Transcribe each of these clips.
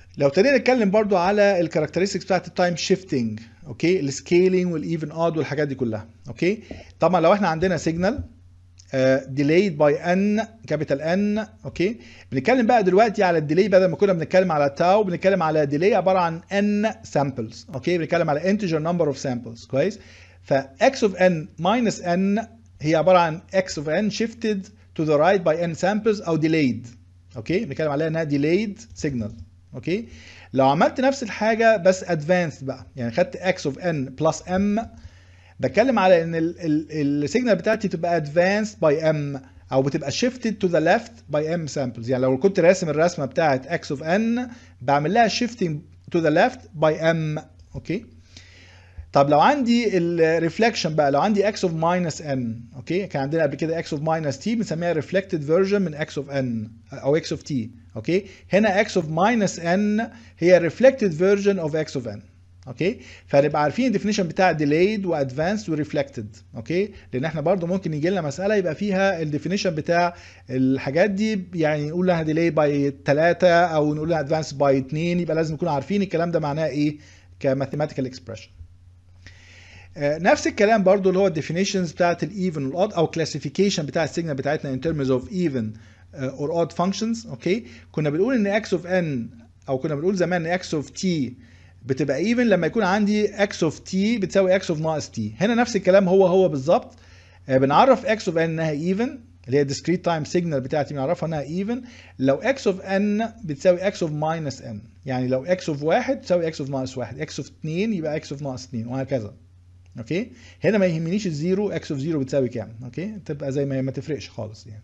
لو ابتدينا نتكلم برضو على الكاركترستكس بتاعت التايم شيفتنج اوكي السكيلينج والايفن اود والحاجات دي كلها اوكي طبعا لو احنا عندنا سيجنال ديليد باي ان كابيتال ان اوكي بنتكلم بقى دلوقتي على الديلي بدل ما كنا بنتكلم على تاو بنتكلم على ديلي عباره عن ان سامبلز اوكي بنتكلم على انتجر نمبر اوف سامبلز كويس ف x of n minus n هي عباره عن x of n shifted to the right by n samples او delayed اوكي بنتكلم عليها انها delayed signal اوكي لو عملت نفس الحاجه بس advanced بقى يعني خدت x of n plus m بتكلم على ان السيجنال بتاعتي تبقى advanced by m او بتبقى shifted to the left by m samples يعني لو كنت راسم الرسمه بتاعت x of n بعمل لها shifting to the left by m اوكي طب لو عندي الريفلكشن بقى لو عندي x of minus n اوكي كان عندنا قبل كده x of minus t بنسميها reflected version من x of n او x of t اوكي هنا x of minus n هي reflected version of x of n اوكي فنبقى عارفين الديفينيشن بتاع delayed وادفانسد وريفلكتد اوكي لان احنا برضو ممكن يجي لنا مساله يبقى فيها الديفينيشن بتاع الحاجات دي يعني نقول لها delayed باي 3 او نقول لها advanced باي 2 يبقى لازم نكون عارفين الكلام ده معناه ايه كماثيماتيكال اكسبريشن نفس الكلام برضو اللي هو الديفينيشنز بتاعت الايفن والاود او كلاسيفيكيشن بتاع السيجنال بتاعتنا in terms of even uh, or odd functions اوكي كنا بنقول ان x of n او كنا بنقول زمان ان x of t بتبقى ايفن لما يكون عندي x of t بتساوي x of ناقص t هنا نفس الكلام هو هو بالظبط بنعرف x of n انها even اللي هي discrete time signal بتاعتي بنعرفها انها even لو x of n بتساوي x of minus n يعني لو x of 1 تساوي x of ناقص 1 x of 2 يبقى x of ناقص 2 وهكذا اوكي هنا ما يهمنيش الزيرو x of 0 بتساوي كام اوكي تبقى زي ما هي ما تفرقش خالص يعني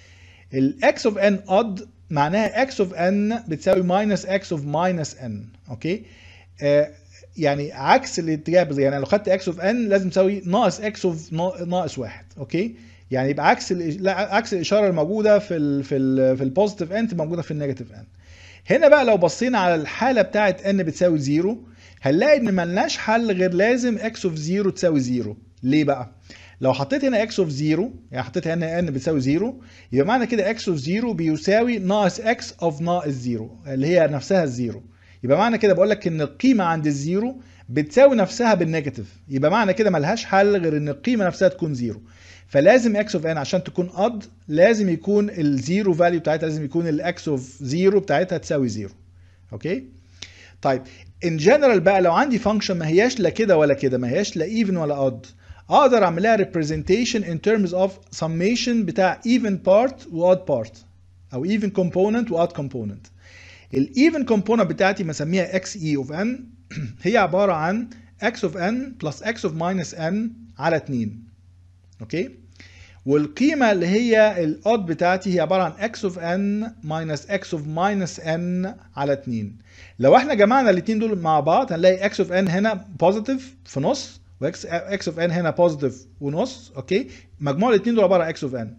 ال x of n odd معناها x of n بتساوي minus x of minus n اوكي آه يعني عكس الاتجاه بالظبط يعني لو خدت x of n لازم تساوي ناقص x of ناقص واحد اوكي يعني يبقى عكس لا عكس الاشاره الموجوده في ال في ال في البوزيتيف ان تبقى موجوده في النيجاتيف ان هنا بقى لو بصينا على الحاله بتاعه n بتساوي 0 هنلاقي ان ملناش حل غير لازم x of 0 تساوي 0 ليه بقى لو حطيت هنا x of 0 يعني حطيت هنا n بتساوي 0 يبقى معنى كده x of 0 بيساوي ناقص x of ناقص 0 اللي هي نفسها الزيرو يبقى معنى كده بقول لك ان القيمه عند الزيرو بتساوي نفسها بالنيجاتيف يبقى معنى كده ملهاش حل غير ان القيمه نفسها تكون زيرو فلازم x of n عشان تكون odd لازم يكون الزيرو فاليو بتاعتها لازم يكون الاكس of 0 بتاعتها تساوي 0 اوكي طيب ان جنرال بقى لو عندي فانكشن ما هياش لا كده ولا كده ما هياش لا even ولا odd اقدر اعمل لها representation in terms of summation بتاع even part و odd part او even component و odd component الايفن كومبوننت بتاعتي مسميها x e of n هي عباره عن x of n plus x of minus n على 2 اوكي والقيمه اللي هي الاود بتاعتي هي عباره عن x of n minus x of minus n على 2 لو احنا جمعنا الاثنين دول مع بعض هنلاقي x of n هنا بوزيتيف في نص و x of n هنا بوزيتيف ونص اوكي مجموع الاثنين دول عباره عن x of n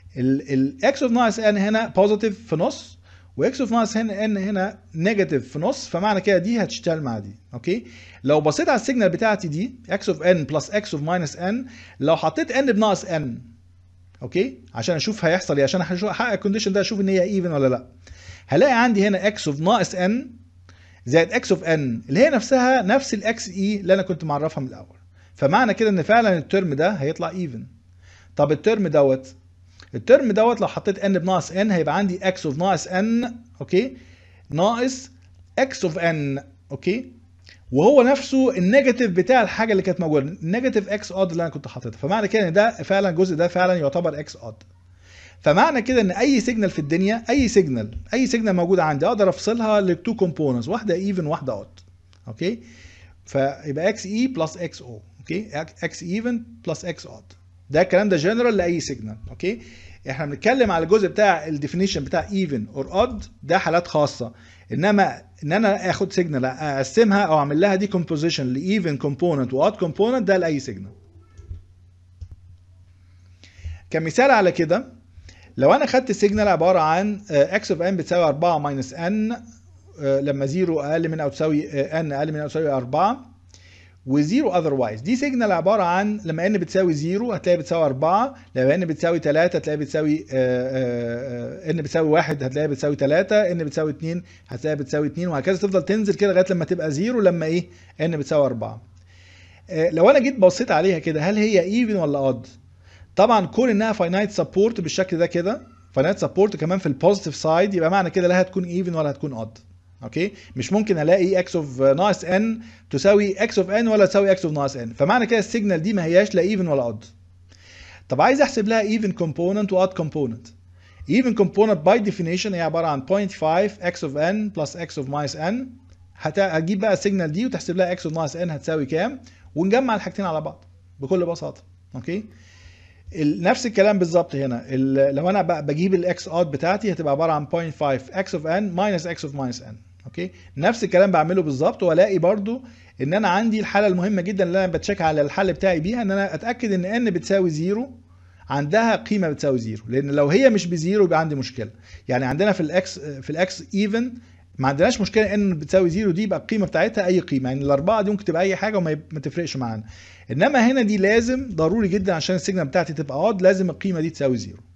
ال x of minus n هنا بوزيتيف في نص واكس اوف ناقص هنا ان هنا نيجاتيف في نص فمعنى كده دي هتشتغل مع دي اوكي لو بصيت على السيجنال بتاعتي دي اكس اوف ان بلس اكس اوف ماينس ان لو حطيت ان بناقص ان اوكي عشان اشوف هيحصل ايه عشان احقق الكونديشن ده اشوف ان هي ايفن ولا لا هلاقي عندي هنا اكس اوف ناقص ان زائد اكس اوف ان اللي هي نفسها نفس الاكس اي اللي انا كنت معرفها من الاول فمعنى كده ان فعلا الترم ده هيطلع ايفن طب الترم دوت الترم دوت لو حطيت n بناقص n هيبقى عندي x of ناقص n اوكي ناقص x of n اوكي وهو نفسه النيجاتيف بتاع الحاجه اللي كانت موجوده النيجاتيف x odd اللي انا كنت حاططها فمعنى كده ان ده فعلا الجزء ده فعلا يعتبر x odd فمعنى كده ان اي سيجنال في الدنيا اي سيجنال اي سيجنال موجوده عندي اقدر افصلها لتو كومبوننتس واحده ايفن واحده اود اوكي فيبقى x e بلس x o اوكي x even بلس x odd ده الكلام ده جنرال لاي سيجنال اوكي احنا بنتكلم على الجزء بتاع الديفينيشن بتاع ايفن اور اود ده حالات خاصه انما ان انا اخد سيجنال اقسمها او اعمل لها دي كومبوزيشن لايفن كومبوننت واود كومبوننت ده لاي سيجنال كمثال على كده لو انا خدت سيجنال عباره عن اكس اوف ان بتساوي 4 ماينس ان لما 0 اقل من او تساوي ان اقل من او تساوي 4 وزيرو اذروايز دي سيجنال عباره عن لما ان بتساوي زيرو هتلاقي بتساوي 4 لما ان بتساوي 3 هتلاقي بتساوي ان بتساوي 1 هتلاقي بتساوي 3 ان بتساوي 2 هتلاقي بتساوي 2 وهكذا تفضل تنزل كده لغايه لما تبقى زيرو لما ايه ان بتساوي 4 لو انا جيت بصيت عليها كده هل هي ايفن ولا اود طبعا كون انها فاينايت سبورت بالشكل ده كده فاينايت سبورت كمان في البوزيتيف سايد يبقى معنى كده لا هتكون ايفن ولا هتكون اود اوكي مش ممكن الاقي اكس اوف ناقص ان تساوي اكس اوف ان ولا تساوي اكس اوف ناقص ان فمعنى كده السيجنال دي ما هياش لا ايفن ولا اود طب عايز احسب لها ايفن كومبوننت واود كومبوننت even component by definition هي عباره عن 0.5 x of n plus x of minus n هتجيب بقى السيجنال دي وتحسب لها x of minus n هتساوي كام ونجمع الحاجتين على بعض بكل بساطه اوكي نفس الكلام بالظبط هنا لو انا بقى بجيب الاكس اوت بتاعتي هتبقى عباره عن 0.5 x of n minus x of minus n اوكي نفس الكلام بعمله بالظبط والاقي برضو ان انا عندي الحاله المهمه جدا اللي انا بتشيك على الحل بتاعي بيها ان انا اتاكد ان n بتساوي زيرو عندها قيمه بتساوي زيرو لان لو هي مش بزيرو يبقى عندي مشكله يعني عندنا في الاكس في الاكس ايفن ما عندناش مشكله ان بتساوي زيرو دي يبقى القيمه بتاعتها اي قيمه يعني الاربعه دي ممكن تبقى اي حاجه وما ما تفرقش معانا انما هنا دي لازم ضروري جدا عشان السيجنال بتاعتي تبقى اود لازم القيمه دي تساوي زيرو